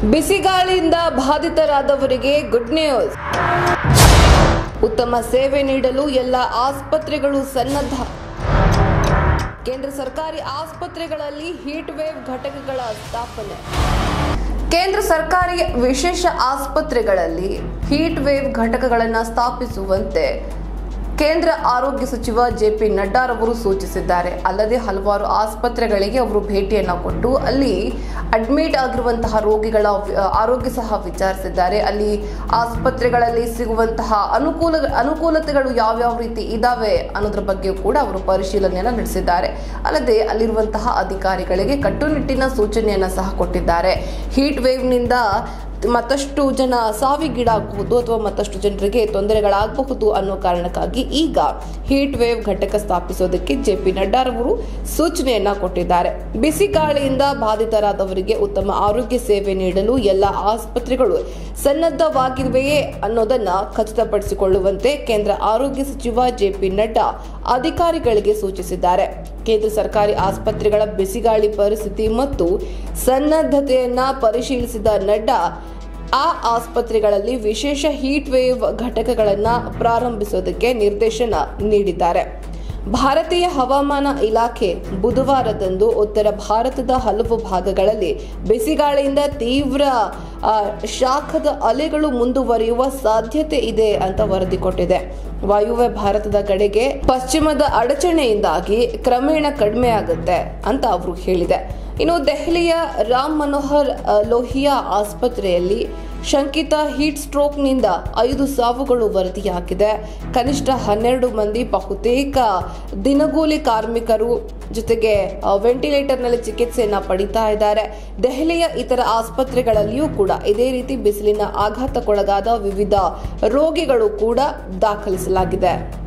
ಬಿಸಿಗಾಳಿಯಿಂದ ಬಾಧಿತರಾದವರಿಗೆ good news ಉತ್ತಮ ಸೇವೆ ನೀಡಲು ಎಲ್ಲ ಆಸ್ಪತ್ರೆಗಳು ಸನ್ನದ್ಧ ಕೇಂದ್ರ ಸರ್ಕಾರಿ ಆಸ್ಪತ್ರೆಗಳಲ್ಲಿ ಹೀಟ್ ವೇವ್ ಘಟಕಗಳ ಸ್ಥಾಪನೆ ಕೇಂದ್ರ ಸರ್ಕಾರಿ ವಿಶೇಷ ಆಸ್ಪತ್ರೆಗಳಲ್ಲಿ ಹೀಟ್ ವೇವ್ ಘಟಕಗಳನ್ನು ಸ್ಥಾಪಿಸುವಂತೆ ಕೇಂದ್ರ ಆರೋಗ್ಯ ಸಚಿವ ಜೆ ಪಿ ನಡ್ಡಾರವರು ಸೂಚಿಸಿದ್ದಾರೆ ಅಲ್ಲದೆ ಹಲವಾರು ಆಸ್ಪತ್ರೆಗಳಿಗೆ ಅವರು ಭೇಟಿಯನ್ನು ಕೊಟ್ಟು ಅಲ್ಲಿ ಅಡ್ಮಿಟ್ ಆಗಿರುವಂತಹ ರೋಗಿಗಳ ವಿ- ಆರೋಗ್ಯ ಸಹ ವಿಚಾರಿಸಿದ್ದಾರೆ ಅಲ್ಲಿ ಆಸ್ಪತ್ರೆಗಳಲ್ಲಿ ಸಿಗುವಂತಹ ಅನುಕೂಲ ಅನುಕೂಲತೆಗಳು ಯಾವ್ಯಾವ ರೀತಿ ಇದಾವೆ ಅನ್ನೋದ್ರ ಬಗ್ಗೆ ಕೂಡ ಅವರು ಪರಿಶೀಲನೆಯನ್ನು ನಡೆಸಿದ್ದಾರೆ ಅಲ್ಲದೆ ಅಲ್ಲಿರುವಂತಹ ಅಧಿಕಾರಿಗಳಿಗೆ ಕಟ್ಟುನಿಟ್ಟಿನ ಸೂಚನೆಯನ್ನ ಸಹ ಕೊಟ್ಟಿದ್ದಾರೆ ಹೀಟ್ ವೇವ್ನಿಂದ ಮತ್ತಷ್ಟು ಜನ ಸಾವಿಗೀಡಾಗಬಹುದು ಅಥವಾ ಮತ್ತಷ್ಟು ಜನರಿಗೆ ತೊಂದರೆಗಳಾಗಬಹುದು ಅನ್ನೋ ಕಾರಣಕ್ಕಾಗಿ ಈಗ ಹೀಟ್ ವೇವ್ ಘಟಕ ಸ್ಥಾಪಿಸೋದಕ್ಕೆ ಜೆ ಪಿ ನಡ್ಡಾರವರು ಸೂಚನೆಯನ್ನ ಕೊಟ್ಟಿದ್ದಾರೆ ಬಿಸಿ ಗಾಳಿಯಿಂದ ಬಾಧಿತರಾದವರಿಗೆ ಉತ್ತಮ ಆರೋಗ್ಯ ಸೇವೆ ನೀಡಲು ಎಲ್ಲ ಆಸ್ಪತ್ರೆಗಳು ಸನ್ನದ್ಧವಾಗಿವೆಯೇ ಅನ್ನೋದನ್ನ ಖಚಿತಪಡಿಸಿಕೊಳ್ಳುವಂತೆ ಕೇಂದ್ರ ಆರೋಗ್ಯ ಸಚಿವ ಜೆ ಪಿ ನಡ್ಡಾ ಅಧಿಕಾರಿಗಳಿಗೆ ಸೂಚಿಸಿದ್ದಾರೆ ಕೇಂದ್ರ ಸರ್ಕಾರಿ ಆಸ್ಪತ್ರೆಗಳ ಬಿಸಿಗಾಳಿ ಪರಿಸ್ಥಿತಿ ಮತ್ತು ಸನ್ನದ್ಧತೆಯನ್ನ ಪರಿಶೀಲಿಸಿದ ನಡ್ಡಾ ಆ ಆಸ್ಪತ್ರೆಗಳಲ್ಲಿ ವಿಶೇಷ ಹೀಟ್ ವೇವ್ ಘಟಕಗಳನ್ನು ಪ್ರಾರಂಭಿಸೋದಕ್ಕೆ ನಿರ್ದೇಶನ ನೀಡಿದ್ದಾರೆ ಭಾರತೀಯ ಹವಾಮಾನ ಇಲಾಖೆ ಬುಧವಾರದಂದು ಉತ್ತರ ಭಾರತದ ಹಲವು ಭಾಗಗಳಲ್ಲಿ ಬಿಸಿಗಾಳಿಯಿಂದ ತೀವ್ರ ಆ, ಶಾಖದ ಅಲೆಗಳು ಮುಂದುವರಿಯುವ ಸಾಧ್ಯತೆ ಇದೆ ಅಂತ ವರದಿ ಕೊಟ್ಟಿದೆ ವಾಯುವ್ಯ ಭಾರತದ ಕಡೆಗೆ ಪಶ್ಚಿಮದ ಅಡಚಣೆಯಿಂದಾಗಿ ಕ್ರಮೇಣ ಕಡಿಮೆ ಆಗುತ್ತೆ ಅಂತ ಅವರು ಹೇಳಿದೆ ಇನ್ನು ದೆಹಲಿಯ ರಾಮ್ ಮನೋಹರ್ ಆ, ಲೋಹಿಯಾ ಆಸ್ಪತ್ರೆಯಲ್ಲಿ ಶಂಕಿತ ಹೀಟ್ ಸ್ಟ್ರೋಕ್ನಿಂದ ಐದು ಸಾವುಗಳು ವರದಿಯಾಗಿದೆ ಕನಿಷ್ಠ ಹನ್ನೆರಡು ಮಂದಿ ಬಹುತೇಕ ದಿನಗೂಲಿ ಕಾರ್ಮಿಕರು ಜೊತೆಗೆ ಆ, ವೆಂಟಿಲೇಟರ್ನಲ್ಲಿ ಚಿಕಿತ್ಸೆಯನ್ನ ಪಡಿತಾ ಇದ್ದಾರೆ ದೆಹಲಿಯ ಇತರ ಆಸ್ಪತ್ರೆಗಳಲ್ಲಿಯೂ ಕೂಡ ಇದೇ ರೀತಿ ಬಿಸಿಲಿನ ಆಘಾತಕ್ಕೊಳಗಾದ ವಿವಿಧ ರೋಗಿಗಳು ಕೂಡ ದಾಖಲಿಸಲಾಗಿದೆ